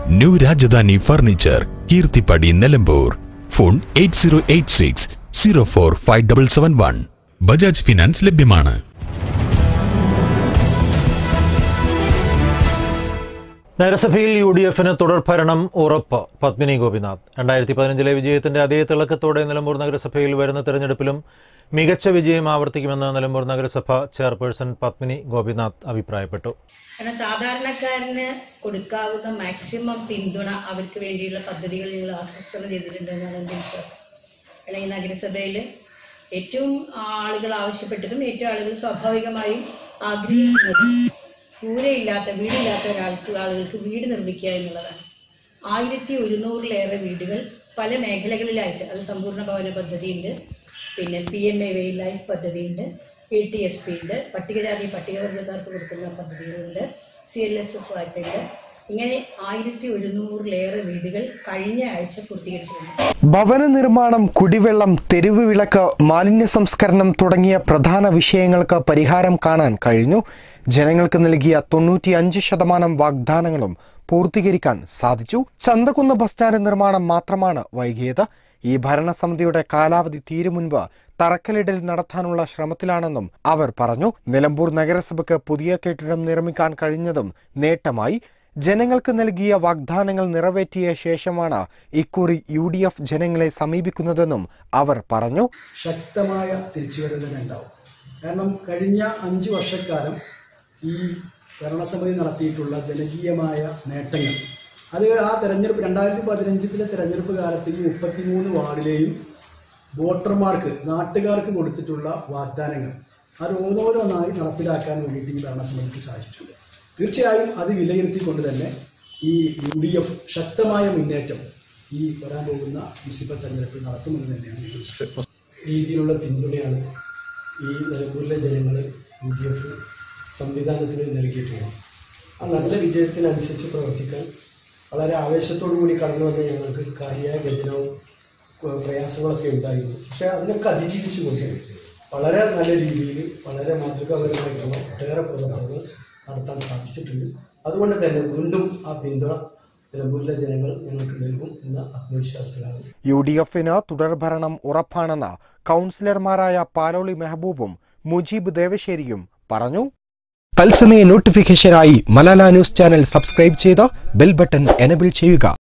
new Rajadhani furniture Keerthippadi Nilambur phone eight zero eight six zero four five double seven one Bajaj finance ലഭ്യമാണ് നഗരസഭയിൽ U D എഫിന് തുടർഭരണം ഉറപ്പ് പത്മിനി ഗോപിനാഥ് രണ്ടായിരത്തി പതിനഞ്ചിലെ വിജയത്തിന്റെ അതേ തിളക്കത്തോടെ നിലമ്പൂർ നഗരസഭയിൽ വരുന്ന തെരഞ്ഞെടുപ്പിലും മികച്ച വിജയം ആവർത്തിക്കുമെന്ന് നിലമ്പൂർ നഗരസഭ ചെയർപേഴ്സൺ പത്മിനി ഗോപിനാഥ് അഭിപ്രായപ്പെട്ടു കാരണം സാധാരണക്കാരന് കൊടുക്കാവുന്ന മാക്സിമം പിന്തുണ അവർക്ക് വേണ്ടിയുള്ള പദ്ധതികൾ ഞങ്ങൾ ആസൂത്രണം ചെയ്തിട്ടുണ്ട് എന്നാണ് എൻ്റെ വിശ്വാസം കാരണം ഈ നഗരസഭയിൽ ഏറ്റവും ആളുകൾ ആവശ്യപ്പെട്ടതും ഏറ്റവും ആളുകൾ സ്വാഭാവികമായും ആഗ്രഹിക്കുന്നതും കൂരയില്ലാത്ത വീടില്ലാത്ത ഒരാൾക്ക് ആളുകൾക്ക് വീട് നിർമ്മിക്കുക എന്നുള്ളതാണ് ആയിരത്തി ഒരുന്നൂറിലേറെ വീടുകൾ പല മേഖലകളിലായിട്ട് അത് സമ്പൂർണ്ണ ഭവന പദ്ധതിയുണ്ട് പിന്നെ P M A Y life പദ്ധതിയുണ്ട് എ ടി എസ് പി ഉണ്ട് പട്ടികജാതി പട്ടികവർഗക്കാർക്ക് കൊടുക്കുന്ന പദ്ധതികളുണ്ട് സി എൽ എസ് എസ് വായ്പയുണ്ട് ഇങ്ങനെ ആയിരത്തി ഒരുന്നൂറിലേറെ വീടുകൾ കഴിഞ്ഞ ആഴ്ച പൂർത്തീകരിച്ചിട്ടുണ്ട് ഭവന നിർമ്മാണം കുടിവെള്ളം തെരുവ് വിളക്ക് മാലിന്യ സംസ്കരണം തുടങ്ങിയ പ്രധാന വിഷയങ്ങൾക്ക് പരിഹാരം കാണാൻ കഴിഞ്ഞു ജനങ്ങൾക്ക് നൽകിയ തൊണ്ണൂറ്റി അഞ്ച് ശതമാനം വാഗ്ദാനങ്ങളും പൂർത്തീകരിക്കാൻ സാധിച്ചു ചന്തക്കുന്ന് ബസ് സ്റ്റാൻഡ് നിർമ്മാണം മാത്രമാണ് വൈകിയത് ഈ ഭരണസമിതിയുടെ കാലാവധി തീരും മുൻപ് തറക്കല്ലിടൽ നടത്താനുള്ള ശ്രമത്തിലാണെന്നും അവർ പറഞ്ഞു നിലമ്പൂർ നഗരസഭയ്ക്ക് പുതിയ കെട്ടിടം നിർമ്മിക്കാൻ കഴിഞ്ഞതും നേട്ടമായി ജനങ്ങൾക്ക് നൽകിയ വാഗ്ദാനങ്ങൾ നിറവേറ്റിയ ശേഷമാണ് ഇക്കുറി യു ഡി എഫ് ജനങ്ങളെ സമീപിക്കുന്നതെന്നും അവർ പറഞ്ഞു ശക്തമായ തിരിച്ചുവരവ് തന്നെ ഉണ്ടാവും കാരണം കഴിഞ്ഞ അഞ്ച് വർഷക്കാലം ഈ ഭരണസമിതി നടത്തിയിട്ടുള്ള ജനകീയമായ നേട്ടങ്ങൾ അത് ആ തെരഞ്ഞെടുപ്പ് രണ്ടായിരത്തി പതിനഞ്ചിലെ തെരഞ്ഞെടുപ്പ് കാലത്ത് ഈ മുപ്പത്തിമൂന്ന് വാർഡിലെയും വോട്ടർമാർക്ക് നാട്ടുകാർക്ക് കൊടുത്തിട്ടുള്ള വാഗ്ദാനങ്ങൾ അത് ഓരോരോന്നായി നടപ്പിലാക്കാൻ വേണ്ടിയിട്ട് ഈ ഭരണസമിതിക്ക് സാധിച്ചിട്ടുണ്ട് തീർച്ചയായും അത് വിലയിരുത്തിക്കൊണ്ട് തന്നെ ഈ യു ഡി എഫ് ശക്തമായ മുന്നേറ്റം ഈ വരാൻ പോകുന്ന മുനിസിപ്പൽ തെരഞ്ഞെടുപ്പിൽ നടത്തുമെന്ന് തന്നെയാണ് ഞാൻ വിശ്വസിക്കുന്നത് രീതിയിലുള്ള പിന്തുണയാണ് ഈ നിലമ്പൂരിലെ ജനങ്ങൾ യു ഡി എഫ് സംവിധാനത്തിന് നൽകിയിട്ടുള്ളത് ആ നല്ല വിജയത്തിനനുസരിച്ച് പ്രവർത്തിക്കാൻ വളരെ ആവേശത്തോടു കൂടി കടന്നു വന്ന ഞങ്ങൾക്ക് കാര്യമായ ഗജനവും ക- പ്രയാസങ്ങളൊക്കെ ഉണ്ടായിരുന്നു പക്ഷേ അതിനൊക്കെ അതിജീവിച്ചുകൊണ്ട് വളരെ നല്ല രീതിയിൽ വളരെ മാതൃകാപരമായിട്ടുള്ള ഒട്ടേറെ പ്രവർത്തനങ്ങൾ നടത്താൻ സാധിച്ചിട്ടുണ്ട് അതുകൊണ്ട് തന്നെ വീണ്ടും ആ പിന്തുണ നിലമ്പൂരിലെ ജനങ്ങൾ ഞങ്ങൾക്ക് നൽകും എന്ന ആത്മവിശ്വാസത്തിലാണ് യു ഡി എഫിന് തുടർഭരണം ഉറപ്പാണെന്ന് കൗൺസിലർമാരായ പാലോളി മെഹബൂബും മുജീബ് ദേവശ്ശേരിയും പറഞ്ഞു തത്സമയ നോട്ടിഫിക്കേഷനായി മലാല ന്യൂസ് ചാനൽ സബ്സ്ക്രൈബ് ചെയ്ത് ബെൽ ബട്ടൺ എനബിൾ ചെയ്യുക